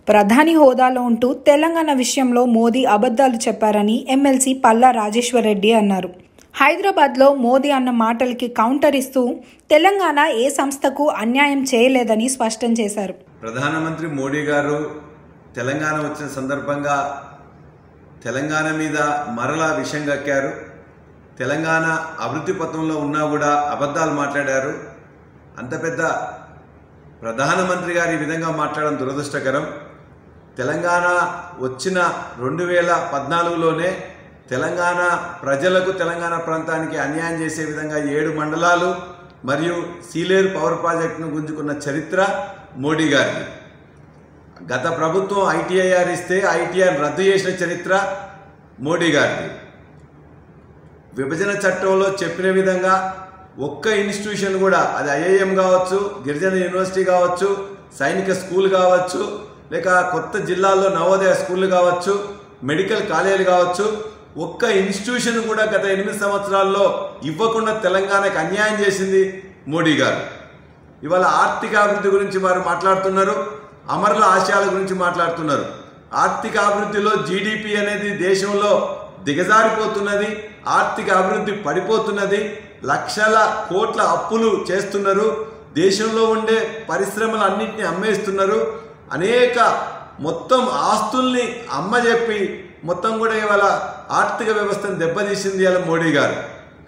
ప్రధాని హోదాలో ఉంటూ తెలంగాణ విషయంలో మోదీ అబద్ధాలు చెప్పారని ఎమ్మెల్సీ పల్లా రాజేశ్వరరెడ్డి అన్నారు హైదరాబాద్లో మోదీ అన్న మాటలకి కౌంటర్ ఇస్తూ తెలంగాణ ఏ సంస్థకు అన్యాయం చేయలేదని స్పష్టం చేశారు ప్రధానమంత్రి మోడీ గారు తెలంగాణ వచ్చిన సందర్భంగా తెలంగాణ మీద మరలా విషం కక్కారు తెలంగాణ అభివృద్ధి పథంలో ఉన్నా కూడా అబద్ధాలు మాట్లాడారు అంత పెద్ద ప్రధానమంత్రి గారు ఈ విధంగా మాట్లాడడం దురదృష్టకరం తెలంగాణ వచ్చిన రెండు వేల పద్నాలుగులోనే తెలంగాణ ప్రజలకు తెలంగాణ ప్రాంతానికి అన్యాయం చేసే విధంగా ఏడు మండలాలు మరియు సీలేరు పవర్ ప్రాజెక్టును గుంజుకున్న చరిత్ర మోడీ గారిది గత ప్రభుత్వం ఐటీఐఆర్ ఇస్తే ఐటీఆర్ రద్దు చేసిన చరిత్ర మోడీ గారిది విభజన చట్టంలో చెప్పిన విధంగా ఒక్క ఇన్స్టిట్యూషన్ కూడా అది ఐఐఎం కావచ్చు గిరిజన యూనివర్సిటీ కావచ్చు సైనిక స్కూల్ కావచ్చు లేక కొత్త జిల్లాల్లో నవోదయ స్కూళ్ళు కావచ్చు మెడికల్ కాలేజీలు కావచ్చు ఒక్క ఇన్స్టిట్యూషన్ కూడా గత ఎనిమిది సంవత్సరాల్లో ఇవ్వకుండా తెలంగాణకు అన్యాయం చేసింది మోడీ గారు ఇవాళ ఆర్థిక అభివృద్ధి గురించి వారు మాట్లాడుతున్నారు అమరుల ఆశయాల గురించి మాట్లాడుతున్నారు ఆర్థిక అభివృద్ధిలో జీడిపి అనేది దేశంలో దిగజారిపోతున్నది ఆర్థిక అభివృద్ధి పడిపోతున్నది లక్షల కోట్ల అప్పులు చేస్తున్నారు దేశంలో ఉండే పరిశ్రమలు అన్నింటినీ అమ్మేస్తున్నారు అనేక మొత్తం ఆస్తుల్ని అమ్మజెప్పి మొత్తం కూడా ఇవాళ ఆర్థిక వ్యవస్థను దెబ్బతీసింది ఇవాళ మోడీ గారు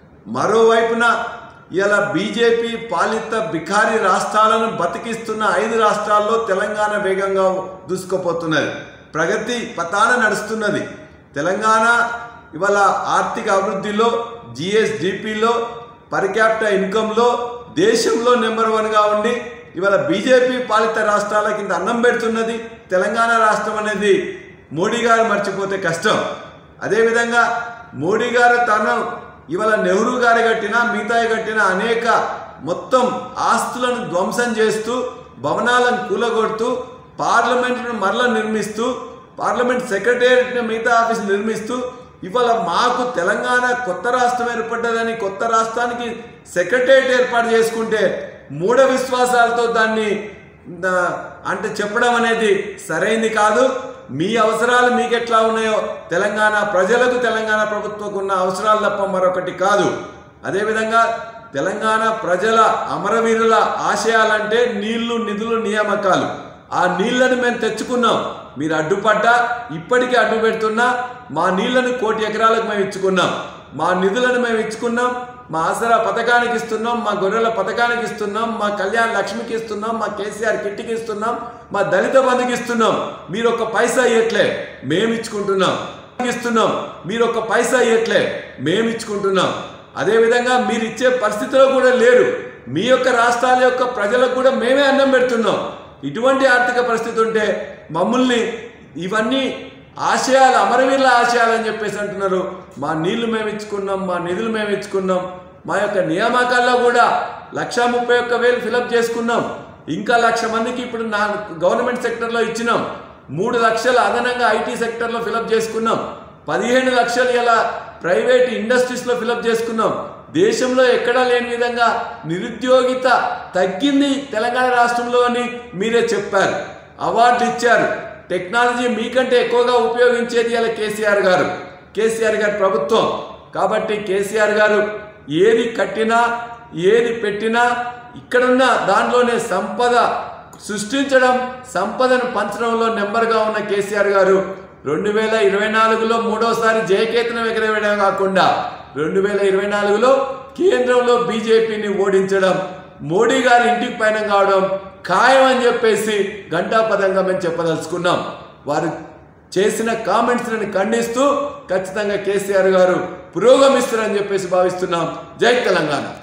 మరోవైపున ఇలా బీజేపీ పాలిత బిఖారీ రాష్ట్రాలను బతికిస్తున్న ఐదు రాష్ట్రాల్లో తెలంగాణ వేగంగా దూసుకుపోతున్నది ప్రగతి పతాన నడుస్తున్నది తెలంగాణ ఇవాళ ఆర్థిక అభివృద్ధిలో జిఎస్డిపిలో పర్ క్యాపిటల్ ఇన్కంలో దేశంలో నెంబర్ వన్గా ఉండి ఇవాళ బీజేపీ పాలిత రాష్ట్రాల కింద అన్నం పెడుతున్నది తెలంగాణ రాష్ట్రం అనేది మోడీ గారు మర్చిపోతే కష్టం అదేవిధంగా మోడీ గారు తను ఇవాళ నెహ్రూ గారు కట్టిన మిగతాయి కట్టిన అనేక మొత్తం ఆస్తులను ధ్వంసం చేస్తూ భవనాలను కూలగొడుతూ పార్లమెంట్ను మరల నిర్మిస్తూ పార్లమెంట్ సెక్రటేరియట్ని మిగతా ఆఫీస్ నిర్మిస్తూ ఇవాళ మాకు తెలంగాణ కొత్త రాష్ట్రం ఏర్పడ్డదని కొత్త రాష్ట్రానికి సెక్రటేరియట్ ఏర్పాటు చేసుకుంటే మూఢ విశ్వాసాలతో దాన్ని ఆ, అంటే చెప్పడం అనేది సరైంది కాదు మీ అవసరాలు మీకు ఎట్లా ఉన్నాయో తెలంగాణ ప్రజలకు తెలంగాణ ప్రభుత్వకు ఉన్న అవసరాలు తప్ప మరొకటి కాదు అదేవిధంగా తెలంగాణ ప్రజల అమరవీరుల ఆశయాలంటే నీళ్లు నిధులు నియామకాలు ఆ నీళ్లను మేము తెచ్చుకున్నాం మీరు అడ్డుపడ్డా ఇప్పటికీ అడ్డు పెడుతున్నా మా నీళ్లను కోటి ఎకరాలకు మేము ఇచ్చుకున్నాం మా నిధులను మేము ఇచ్చుకున్నాం మా ఆసరా పథకానికి ఇస్తున్నాం మా గొర్రెల పథకానికి ఇస్తున్నాం మా కళ్యాణ లక్ష్మికి ఇస్తున్నాం మా కేసీఆర్ కిట్టికి ఇస్తున్నాం మా దళిత బంధుకి ఇస్తున్నాం మీరు ఒక పైసా ఇవ్వట్లే మేము ఇచ్చుకుంటున్నాం ఇస్తున్నాం మీరు ఒక పైసా ఇవ్వట్లే మేము ఇచ్చుకుంటున్నాం అదేవిధంగా మీరు ఇచ్చే పరిస్థితిలో కూడా లేరు మీ యొక్క రాష్ట్రాల యొక్క ప్రజలకు కూడా మేమే అన్నం పెడుతున్నాం ఇటువంటి ఆర్థిక పరిస్థితి ఉంటే మమ్మల్ని ఇవన్నీ ఆశయాలు అమరవీరుల ఆశయాలు అని చెప్పేసి అంటున్నారు మా నీళ్లు మేము ఇచ్చుకున్నాం మా నిధులు మేము ఇచ్చుకున్నాం మా యొక్క నియామకాల్లో కూడా లక్షా ముప్పై ఒక్క వేలు ఫిలప్ చేసుకున్నాం ఇంకా లక్ష మందికి ఇప్పుడు నా గవర్నమెంట్ సెక్టర్లో ఇచ్చినాం మూడు లక్షలు అదనంగా ఐటీ సెక్టర్లో ఫిలప్ చేసుకున్నాం పదిహేను లక్షలు ఇలా ప్రైవేట్ ఇండస్ట్రీస్లో ఫిలప్ చేసుకున్నాం దేశంలో ఎక్కడా లేని విధంగా నిరుద్యోగిత తగ్గింది తెలంగాణ రాష్ట్రంలో అని మీరే చెప్పారు అవార్డు ఇచ్చారు టెక్నాలజీ మీకంటే ఎక్కువగా ఉపయోగించేది ఇలా కేసీఆర్ గారు కేసీఆర్ గారి ప్రభుత్వం కాబట్టి కేసీఆర్ గారు ఏది కట్టినా ఏది పెట్టినా ఇక్కడున్న దాంట్లోనే సంపద సృష్టించడం సంపదను పంచడంలో నెంబర్గా ఉన్న కేసీఆర్ గారు రెండు వేల ఇరవై నాలుగులో మూడోసారి జయకేతనం ఎగరవేయడం కాకుండా రెండు వేల ఇరవై నాలుగులో కేంద్రంలో బీజేపీని ఓడించడం మోడీ గారి ఇంటికి పైన కావడం ఖాయం అని చెప్పేసి ఘంటాపదంగా మేము చెప్పదలుచుకున్నాం వారు చేసిన కామెంట్స్లను ఖండిస్తూ ఖచ్చితంగా కేసీఆర్ గారు పురోగమిస్తారని చెప్పేసి భావిస్తున్నాం జై తెలంగాణ